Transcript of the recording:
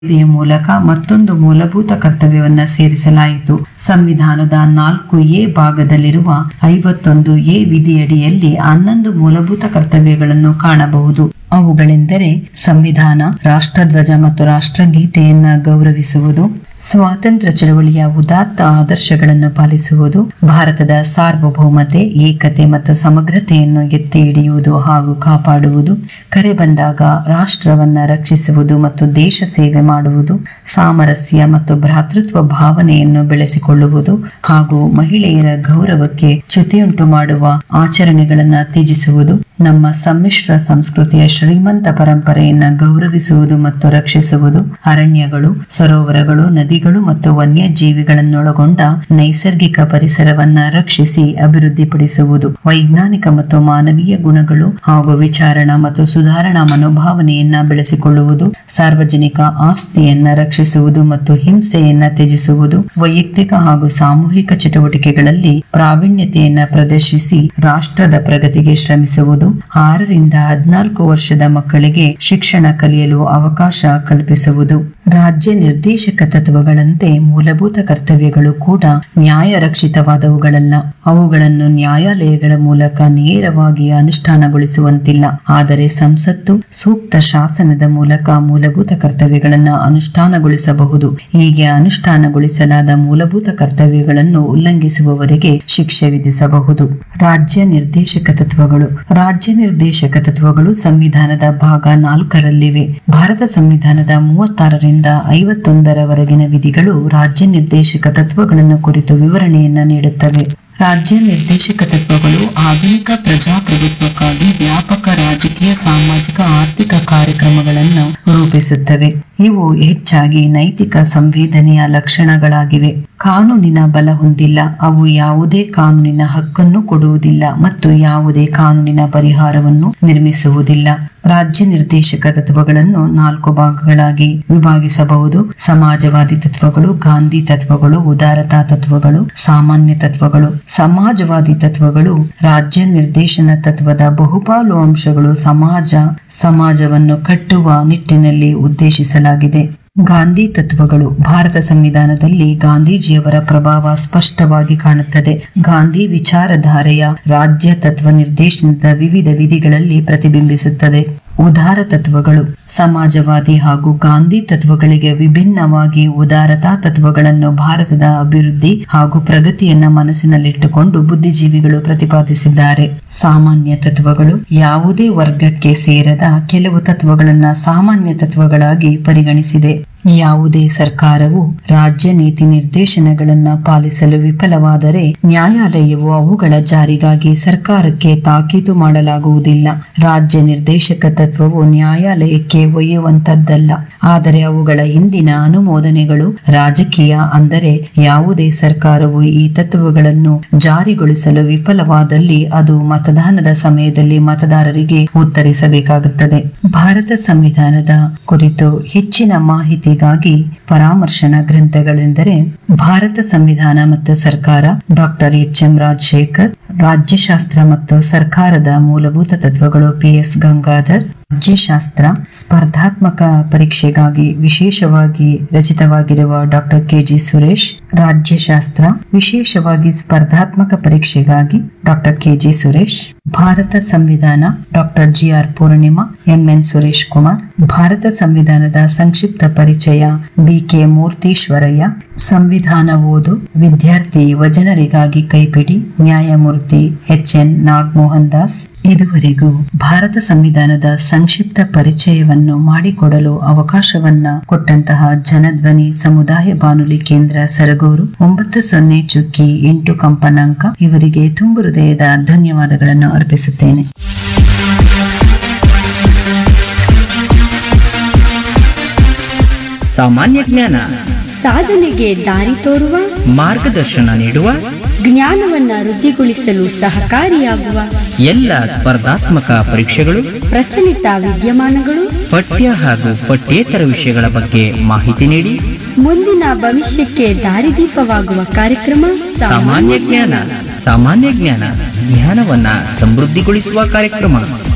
ಕಾಯ್ದೆಯ ಮೂಲಕ ಮತ್ತೊಂದು ಮೂಲಭೂತ ಕರ್ತವ್ಯವನ್ನ ಸೇರಿಸಲಾಯಿತು ಸಂವಿಧಾನದ ನಾಲ್ಕು ಎ ಭಾಗದಲ್ಲಿರುವ ಐವತ್ತೊಂದು ಎ ವಿಧಿಯಡಿಯಲ್ಲಿ ಹನ್ನೊಂದು ಮೂಲಭೂತ ಕರ್ತವ್ಯಗಳನ್ನು ಕಾಣಬಹುದು ಅವುಗಳೆಂದರೆ ಸಂವಿಧಾನ ರಾಷ್ಟ್ರಧ್ವಜ ಮತ್ತು ರಾಷ್ಟ್ರಗೀತೆಯನ್ನ ಗೌರವಿಸುವುದು ಸ್ವಾತಂತ್ರ್ಯ ಚಳವಳಿಯ ಉದಾತ್ತ ಆದರ್ಶಗಳನ್ನು ಪಾಲಿಸುವುದು ಭಾರತದ ಸಾರ್ವಭೌಮತೆ ಏಕತೆ ಮತ್ತು ಸಮಗ್ರತೆಯನ್ನು ಎತ್ತಿ ಹಿಡಿಯುವುದು ಹಾಗೂ ಕಾಪಾಡುವುದು ಕರೆ ಬಂದಾಗ ರಾಷ್ಟ್ರವನ್ನ ರಕ್ಷಿಸುವುದು ಮತ್ತು ದೇಶ ಸೇವೆ ಮಾಡುವುದು ಸಾಮರಸ್ಯ ಮತ್ತು ಭ್ರಾತೃತ್ವ ಭಾವನೆಯನ್ನು ಬೆಳೆಸಿಕೊಳ್ಳುವುದು ಹಾಗೂ ಮಹಿಳೆಯರ ಗೌರವಕ್ಕೆ ಚ್ಯುತಿಯುಂಟು ಮಾಡುವ ಆಚರಣೆಗಳನ್ನ ತ್ಯಜಿಸುವುದು ನಮ್ಮ ಸಮ್ಮಿಶ್ರ ಸಂಸ್ಕೃತಿಯ ಶ್ರೀಮಂತ ಪರಂಪರೆಯನ್ನ ಗೌರವಿಸುವುದು ಮತ್ತು ರಕ್ಷಿಸುವುದು ಅರಣ್ಯಗಳು ಸರೋವರಗಳು ನದಿಗಳು ಮತ್ತು ವನ್ಯಜೀವಿಗಳನ್ನೊಳಗೊಂಡ ನೈಸರ್ಗಿಕ ಪರಿಸರವನ್ನ ರಕ್ಷಿಸಿ ಅಭಿವೃದ್ಧಿಪಡಿಸುವುದು ವೈಜ್ಞಾನಿಕ ಮತ್ತು ಮಾನವೀಯ ಗುಣಗಳು ಹಾಗೂ ವಿಚಾರಣಾ ಮತ್ತು ಸುಧಾರಣಾ ಮನೋಭಾವನೆಯನ್ನ ಬೆಳೆಸಿಕೊಳ್ಳುವುದು ಸಾರ್ವಜನಿಕ ಆಸ್ತಿಯನ್ನ ರಕ್ಷಿಸುವುದು ಮತ್ತು ಹಿಂಸೆಯನ್ನ ತ್ಯಜಿಸುವುದು ವೈಯಕ್ತಿಕ ಹಾಗೂ ಸಾಮೂಹಿಕ ಚಟುವಟಿಕೆಗಳಲ್ಲಿ ಪ್ರಾವೀಣ್ಯತೆಯನ್ನ ಪ್ರದರ್ಶಿಸಿ ರಾಷ್ಟ್ರದ ಪ್ರಗತಿಗೆ ಶ್ರಮಿಸುವುದು ಆರರಿಂದ ಹದಿನಾಲ್ಕು ವರ್ಷದ ಮಕ್ಕಳಿಗೆ ಶಿಕ್ಷಣ ಕಲಿಯಲು ಅವಕಾಶ ಕಲ್ಪಿಸುವುದು ರಾಜ್ಯ ನಿರ್ದೇಶಕ ತತ್ವಗಳಂತೆ ಮೂಲಭೂತ ಕರ್ತವ್ಯಗಳು ಕೂಡ ನ್ಯಾಯ ರಕ್ಷಿತವಾದವುಗಳಲ್ಲ ಅವುಗಳನ್ನು ನ್ಯಾಯಾಲಯಗಳ ಮೂಲಕ ನೇರವಾಗಿ ಅನುಷ್ಠಾನಗೊಳಿಸುವಂತಿಲ್ಲ ಆದರೆ ಸಂಸತ್ತು ಸೂಕ್ತ ಶಾಸನದ ಮೂಲಕ ಮೂಲಭೂತ ಕರ್ತವ್ಯಗಳನ್ನು ಅನುಷ್ಠಾನಗೊಳಿಸಬಹುದು ಹೀಗೆ ಅನುಷ್ಠಾನಗೊಳಿಸಲಾದ ಮೂಲಭೂತ ಕರ್ತವ್ಯಗಳನ್ನು ಉಲ್ಲಂಘಿಸುವವರಿಗೆ ಶಿಕ್ಷೆ ವಿಧಿಸಬಹುದು ರಾಜ್ಯ ನಿರ್ದೇಶಕ ತತ್ವಗಳು ರಾಜ್ಯ ನಿರ್ದೇಶಕ ತತ್ವಗಳು ಸಂವಿಧಾನದ ಭಾಗ ನಾಲ್ಕರಲ್ಲಿವೆ ಭಾರತ ಸಂವಿಧಾನದ ಮೂವತ್ತಾರರಿಂದ ಐವತ್ತೊಂದರವರೆಗಿನ ವಿಧಿಗಳು ರಾಜ್ಯ ನಿರ್ದೇಶಕ ತತ್ವಗಳನ್ನು ಕುರಿತು ವಿವರಣೆಯನ್ನ ನೀಡುತ್ತವೆ ರಾಜ್ಯ ನಿರ್ದೇಶಕ ತತ್ವಗಳು ಆಧುನಿಕ ಪ್ರಜಾಪ್ರಭುತ್ವಕ್ಕಾಗಿ ವ್ಯಾಪಕ ರಾಜಕೀಯ ಸಾಮಾಜಿಕ ಆರ್ಥಿಕ ಕಾರ್ಯಕ್ರಮಗಳನ್ನು ರೂಪಿಸುತ್ತವೆ ಇವು ಹೆಚ್ಚಾಗಿ ನೈತಿಕ ಸಂವೇದನೆಯ ಲಕ್ಷಣಗಳಾಗಿವೆ ಕಾನೂನಿನ ಬಲ ಹೊಂದಿಲ್ಲ ಅವು ಯಾವುದೇ ಕಾನೂನಿನ ಹಕ್ಕನ್ನು ಕೊಡುವುದಿಲ್ಲ ಮತ್ತು ಯಾವುದೇ ಕಾನೂನಿನ ಪರಿಹಾರವನ್ನು ನಿರ್ಮಿಸುವುದಿಲ್ಲ ರಾಜ್ಯ ನಿರ್ದೇಶಕ ತತ್ವಗಳನ್ನು ನಾಲ್ಕು ಭಾಗಗಳಾಗಿ ವಿಭಾಗಿಸಬಹುದು ಸಮಾಜವಾದಿ ತತ್ವಗಳು ಗಾಂಧಿ ತತ್ವಗಳು ಉದಾರತಾ ತತ್ವಗಳು ಸಾಮಾನ್ಯ ತತ್ವಗಳು ಸಮಾಜವಾದಿ ತತ್ವಗಳು ರಾಜ್ಯ ನಿರ್ದೇಶನ ತತ್ವದ ಬಹುಪಾಲು ಅಂಶಗಳು ಸಮಾಜ ಸಮಾಜವನ್ನು ಕಟ್ಟುವ ನಿಟ್ಟಿನಲ್ಲಿ ಉದ್ದೇಶಿಸಲಾಗಿದೆ ಗಾಂಧಿ ತತ್ವಗಳು ಭಾರತ ಸಂವಿಧಾನದಲ್ಲಿ ಗಾಂಧೀಜಿಯವರ ಪ್ರಭಾವ ಸ್ಪಷ್ಟವಾಗಿ ಕಾಣುತ್ತದೆ ಗಾಂಧಿ ವಿಚಾರಧಾರೆಯ ರಾಜ್ಯ ತತ್ವ ನಿರ್ದೇಶನದ ವಿವಿಧ ವಿಧಿಗಳಲ್ಲಿ ಪ್ರತಿಬಿಂಬಿಸುತ್ತದೆ ಉದಾರ ತತ್ವಗಳು ಸಮಾಜವಾದಿ ಹಾಗೂ ಗಾಂಧಿ ತತ್ವಗಳಿಗೆ ವಿಭಿನ್ನವಾಗಿ ಉದಾರತಾ ತತ್ವಗಳನ್ನು ಭಾರತದ ಅಭಿವೃದ್ಧಿ ಹಾಗೂ ಪ್ರಗತಿಯನ್ನ ಮನಸ್ಸಿನಲ್ಲಿಟ್ಟುಕೊಂಡು ಬುದ್ಧಿಜೀವಿಗಳು ಪ್ರತಿಪಾದಿಸಿದ್ದಾರೆ ಸಾಮಾನ್ಯ ತತ್ವಗಳು ಯಾವುದೇ ವರ್ಗಕ್ಕೆ ಸೇರದ ಕೆಲವು ತತ್ವಗಳನ್ನ ಸಾಮಾನ್ಯ ತತ್ವಗಳಾಗಿ ಪರಿಗಣಿಸಿದೆ ಯಾವುದೇ ಸರ್ಕಾರವು ರಾಜ್ಯ ನೀತಿ ನಿರ್ದೇಶನಗಳನ್ನ ಪಾಲಿಸಲು ವಿಫಲವಾದರೆ ನ್ಯಾಯಾಲಯವು ಅವುಗಳ ಜಾರಿಗಾಗಿ ಸರ್ಕಾರಕ್ಕೆ ತಾಕೀತು ಮಾಡಲಾಗುವುದಿಲ್ಲ ರಾಜ್ಯ ನಿರ್ದೇಶಕ ತತ್ವವು ನ್ಯಾಯಾಲಯಕ್ಕೆ ಒಯ್ಯುವಂತದ್ದಲ್ಲ ಆದರೆ ಅವುಗಳ ಹಿಂದಿನ ಅನುಮೋದನೆಗಳು ರಾಜಕೀಯ ಅಂದರೆ ಯಾವುದೇ ಸರ್ಕಾರವು ಈ ತತ್ವಗಳನ್ನು ಜಾರಿಗೊಳಿಸಲು ವಿಫಲವಾದಲ್ಲಿ ಅದು ಮತದಾನದ ಸಮಯದಲ್ಲಿ ಮತದಾರರಿಗೆ ಉತ್ತರಿಸಬೇಕಾಗುತ್ತದೆ ಭಾರತ ಸಂವಿಧಾನದ ಕುರಿತು ಹೆಚ್ಚಿನ ಮಾಹಿತಿಗಾಗಿ ಪರಾಮರ್ಶನ ಗ್ರಂಥಗಳೆಂದರೆ ಭಾರತ ಸಂವಿಧಾನ ಮತ್ತು ಸರ್ಕಾರ ಡಾಕ್ಟರ್ ಎಚ್ ಎಂ ರಾಜಶೇಖರ್ ರಾಜ್ಯಶಾಸ್ತ್ರ ಮತ್ತು ಸರ್ಕಾರದ ಮೂಲಭೂತ ತತ್ವಗಳು ಪಿ ಎಸ್ ಗಂಗಾಧರ್ ರಾಜ್ಯಶಾಸ್ತ್ರ ಸ್ಪರ್ಧಾತ್ಮಕ ಪರೀಕ್ಷೆಗಾಗಿ ವಿಶೇಷವಾಗಿ ರಚಿತವಾಗಿರುವ ಡಾಕ್ಟರ್ ಕೆಜಿ ಸುರೇಶ್ ರಾಜ್ಯಶಾಸ್ತ್ರ ವಿಶೇಷವಾಗಿ ಸ್ಪರ್ಧಾತ್ಮಕ ಪರೀಕ್ಷೆಗಾಗಿ ಡಾಕ್ಟರ್ ಕೆಜಿ ಸುರೇಶ್ ಭಾರತ ಸಂವಿಧಾನ doctor G R Poornima MN Suresh Kumar ಭಾರತ ಸಂವಿಧಾನದ ಸಂಕ್ಷಿಪ್ತ ಪರಿಚಯ ಬಿ ಕೆ ಮೂರ್ತೀಶ್ವರಯ್ಯ ಸಂವಿಧಾನ ಓದು ವಿದ್ಯಾರ್ಥಿ ಯುವಜನರಿಗಾಗಿ ಕೈಪಿಡಿ ನ್ಯಾಯಮೂರ್ತಿ ಎಚ್ ಎನ್ ನಾಗಮೋಹನ್ ದಾಸ್ ಇದುವರೆಗೂ ಭಾರತ ಸಂವಿಧಾನದ ಸಂಕ್ಷಿಪ್ತ ಪರಿಚಯವನ್ನು ಮಾಡಿಕೊಡಲು ಅವಕಾಶವನ್ನ ಕೊಟ್ಟಂತಹ ಜನಧ್ವನಿ ಸಮುದಾಯ ಬಾನುಲಿ ಕೇಂದ್ರ ಸರಗೂರು ಒಂಬತ್ತು ಸೊನ್ನೆ ಚುಕ್ಕಿ ಎಂಟು ಕಂಪನಾಂಕ ಇವರಿಗೆ ತುಂಬು ಹೃದಯದ ಧನ್ಯವಾದಗಳನ್ನು ಅರ್ಪಿಸುತ್ತೇನೆ ಸಾಮಾನ್ಯ ಜ್ಞಾನ ಸಾಧನೆಗೆ ದಾರಿ ತೋರುವ ಮಾರ್ಗದರ್ಶನ ನೀಡುವ ಜ್ಞಾನವನ್ನ ವೃದ್ಧಿಗೊಳಿಸಲು ಸಹಕಾರಿಯಾಗುವ ಎಲ್ಲ ಸ್ಪರ್ಧಾತ್ಮಕ ಪರೀಕ್ಷೆಗಳು ಪ್ರಚಲಿತ ವಿದ್ಯಮಾನಗಳು ಪಠ್ಯ ಹಾಗೂ ಪಠ್ಯೇತರ ವಿಷಯಗಳ ಬಗ್ಗೆ ಮಾಹಿತಿ ನೀಡಿ ಮುಂದಿನ ಭವಿಷ್ಯಕ್ಕೆ ದಾರಿದೀಪವಾಗುವ ಕಾರ್ಯಕ್ರಮ ಸಾಮಾನ್ಯ ಜ್ಞಾನ ಸಾಮಾನ್ಯ ಜ್ಞಾನ ಜ್ಞಾನವನ್ನ ಸಮೃದ್ಧಿಗೊಳಿಸುವ ಕಾರ್ಯಕ್ರಮ